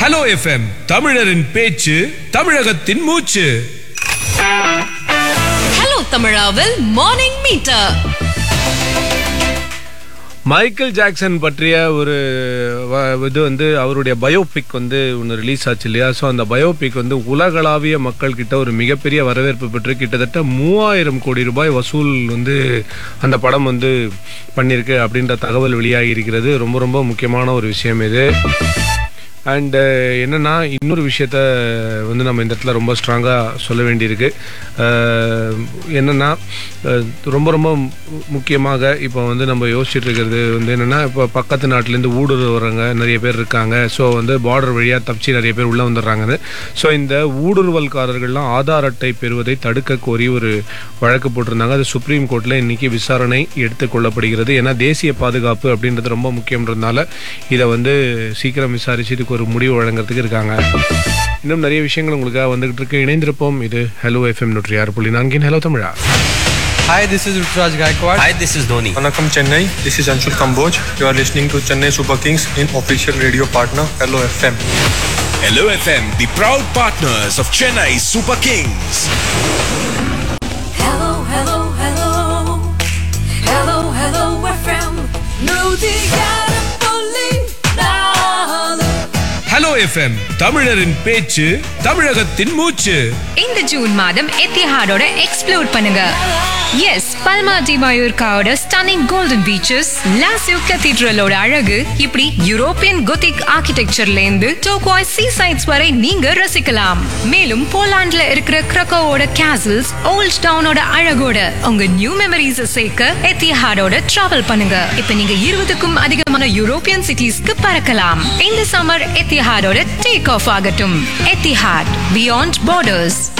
Hello FM தமிழரின் பேச்சு தமிழகத்தின் மூச்சு ஹலோ தமிழாவில் மார்னிங் மீட்டர் மைக்கேல் ஜாக்சன் பற்றிய ஒரு வ- இது வந்து அவருடைய பயோபிக் வந்து ஒன்று ரிலீஸ் ஆச்சு இல்லையா ஸோ அந்த பயோபிக் வந்து உலகளாவிய மக்கள் கிட்ட ஒரு மிகப்பெரிய வரவேற்பு பெற்று கிட்டத்தட்ட மூவாயிரம் கோடி ரூபாய் வசூல் வந்து அந்த படம் வந்து பண்ணியிருக்கு அப்படின்ற தகவல் வெளியாகி இருக்கிறது ரொம்ப ரொம்ப முக்கியமான ஒரு விஷயம் இது அண்டு என்னன்னா இன்னொரு விஷயத்த வந்து நம்ம இந்த இடத்துல ரொம்ப ஸ்ட்ராங்காக சொல்ல வேண்டியிருக்கு அஹ், என்னன்னா அஹ், ரொம்ப ரொம்ப மு- முக்கியமாக இப்போ வந்து நம்ம யோசிச்சுட்டு இருக்கிறது வந்து என்னன்னா இப்போ பக்கத்து நாட்டிலேருந்து ஊடுருவறவங்க நிறைய பேர் இருக்காங்க ஸோ வந்து பார்டர் வழியாக தப்பிச்சு நிறைய பேர் உள்ளே வந்துடுறாங்கன்னு ஸோ இந்த ஊடுருவல்காரர்கள்லாம் ஆதார் அட்டை பெறுவதை தடுக்க கோரி ஒரு வழக்கு போட்டிருந்தாங்க அது சுப்ரீம் கோர்ட்டில் இன்னைக்கு விசாரணை எடுத்துக்கொள்ளப்படுகிறது ஏன்னா தேசிய பாதுகாப்பு அப்படின்றது ரொம்ப முக்கியன்றதுனால இதை வந்து சீக்கிரம் விசாரிச்சு இதுக்கு ஒரு முடிவு வழங்குறதுக்கு இருக்காங்க இன்னும் நிறைய விஷயங்கள் உங்களுக்காக வந்துகிட்டு இருக்கு இணைந்திருப்போம் இது ஹலோ எஃப்எம் நூற்றி ஆறு புள்ளி நான்கின் ஹலோ தமிழா Hi, this is Ruturaj Gaikwad. Hi, this is Dhoni. Vanakkam Chennai, this is Anshul Kamboj. You are listening to Chennai Super Kings in official radio partner Hello FM. Hello FM, the proud partners of Chennai Super Kings. Hello, hello, hello. Hello, hello, FM. நூதிகார புள்ளி நாலு. Hello FM தமிழரின் பேச்சு தமிழகத்தின் மூச்சு இந்த June மாதம் எத்திஹாடோட explore பண்ணுங்க எஸ் பல்மா டி மயூர்காவோட ஸ்டன்னிங் கோல்டன் பீச்சஸ் லாசியோ கத்தீட்ரலோட அழகு இப்படி யூரோப்பியன் கொத்திக் ஆர்கிடெக்சர்ல இருந்து டோக்வாய் சீ சைட்ஸ் வரை நீங்க ரசிக்கலாம் மேலும் போலாண்ட்ல இருக்கிற கிரக்கோவோட கேசல்ஸ் ஓல்ட் டவுனோட அழகோட உங்க நியூ மெமரிஸ் சேர்க்க எத்திஹாடோட டிராவல் பண்ணுங்க இப்ப நீங்க இருபதுக்கும் அதிகமான யூரோப்பியன் சிட்டிஸ்க்கு பறக்கலாம் இந்த சம்மர் எத்திஹாடோட டேக் ஆஃப் ஆகட்டும் எத்திஹாட் பியாண்ட் பார்டர்ஸ்